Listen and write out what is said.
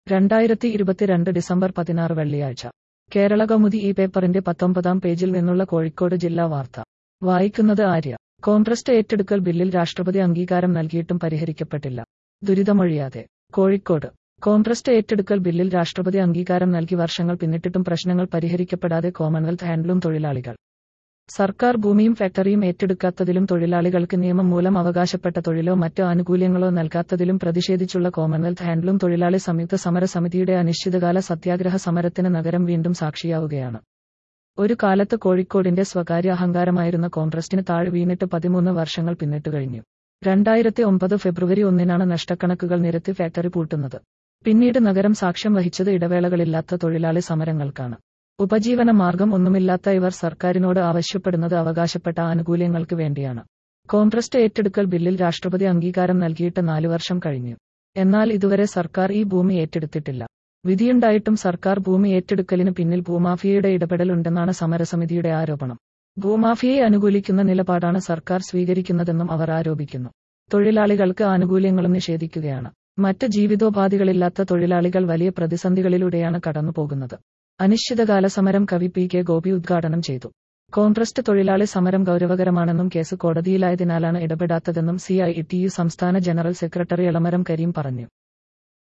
രണ്ടായിരത്തി ഇരുപത്തിരണ്ട് ഡിസംബർ പതിനാറ് വെള്ളിയാഴ്ച കേരള കൗമുദി ഈ പേപ്പറിന്റെ പത്തൊമ്പതാം പേജിൽ നിന്നുള്ള കോഴിക്കോട് ജില്ലാ വാർത്ത വായിക്കുന്നത് ആര്യ കോൺട്രസ്റ്റ് ഏറ്റെടുക്കൽ ബില്ലിൽ രാഷ്ട്രപതി അംഗീകാരം നൽകിയിട്ടും പരിഹരിക്കപ്പെട്ടില്ല ദുരിതമൊഴിയാതെ കോഴിക്കോട് കോൺട്രസ്റ്റ് ഏറ്റെടുക്കൽ ബില്ലിൽ രാഷ്ട്രപതി അംഗീകാരം നൽകി വർഷങ്ങൾ പിന്നിട്ടിട്ടും പ്രശ്നങ്ങൾ പരിഹരിക്കപ്പെടാതെ കോമൺവെൽത്ത് ഹാൻഡ്ലൂം തൊഴിലാളികൾ സർക്കാർ ഭൂമിയും ഫാക്ടറിയും ഏറ്റെടുക്കാത്തതിലും തൊഴിലാളികൾക്ക് നിയമം മൂലം അവകാശപ്പെട്ട തൊഴിലോ മറ്റു ആനുകൂല്യങ്ങളോ നൽകാത്തതിലും പ്രതിഷേധിച്ചുള്ള കോമൺവെൽത്ത് ഹാൻഡ്ലൂം തൊഴിലാളി സംയുക്ത സമര സമിതിയുടെ അനിശ്ചിതകാല സത്യാഗ്രഹ സമരത്തിന് നഗരം വീണ്ടും സാക്ഷിയാവുകയാണ് ഒരു കാലത്ത് കോഴിക്കോടിന്റെ സ്വകാര്യ അഹങ്കാരമായിരുന്ന കോൺട്രസ്റ്റിന് താഴെ വീണിട്ട് പതിമൂന്ന് വർഷങ്ങൾ പിന്നിട്ട് കഴിഞ്ഞു രണ്ടായിരത്തി ഒമ്പത് ഫെബ്രുവരി ഒന്നിനാണ് നഷ്ടക്കണക്കുകൾ നിരത്തി ഫാക്ടറി പൂട്ടുന്നത് പിന്നീട് നഗരം സാക്ഷ്യം വഹിച്ചത് ഇടവേളകളില്ലാത്ത തൊഴിലാളി സമരങ്ങൾക്കാണ് ഉപജീവന മാർഗം ഒന്നുമില്ലാത്ത ഇവർ സർക്കാരിനോട് ആവശ്യപ്പെടുന്നത് അവകാശപ്പെട്ട ആനുകൂല്യങ്ങൾക്ക് വേണ്ടിയാണ് കോൺട്രസ്റ്റ് ഏറ്റെടുക്കൽ ബില്ലിൽ രാഷ്ട്രപതി അംഗീകാരം നൽകിയിട്ട് നാലു വർഷം കഴിഞ്ഞു എന്നാൽ ഇതുവരെ സർക്കാർ ഈ ഭൂമി ഏറ്റെടുത്തിട്ടില്ല വിധിയുണ്ടായിട്ടും സർക്കാർ ഭൂമി ഏറ്റെടുക്കലിന് പിന്നിൽ ഭൂമാഫിയയുടെ ഇടപെടലുണ്ടെന്നാണ് സമരസമിതിയുടെ ആരോപണം ഭൂമാഫിയയെ അനുകൂലിക്കുന്ന നിലപാടാണ് സർക്കാർ സ്വീകരിക്കുന്നതെന്നും അവർ ആരോപിക്കുന്നു തൊഴിലാളികൾക്ക് ആനുകൂല്യങ്ങളും നിഷേധിക്കുകയാണ് മറ്റ് ജീവിതോപാധികളില്ലാത്ത തൊഴിലാളികൾ വലിയ പ്രതിസന്ധികളിലൂടെയാണ് കടന്നുപോകുന്നത് അനിശ്ചിതകാല സമരം കവി പി കെ ഗോപി ഉദ്ഘാടനം ചെയ്തു കോൺട്രസ്റ്റ് തൊഴിലാളി സമരം ഗൗരവകരമാണെന്നും കേസ് കോടതിയിലായതിനാലാണ് ഇടപെടാത്തതെന്നും സി ഐ ടി യു സംസ്ഥാന ജനറൽ സെക്രട്ടറി എളമരം കരീം പറഞ്ഞു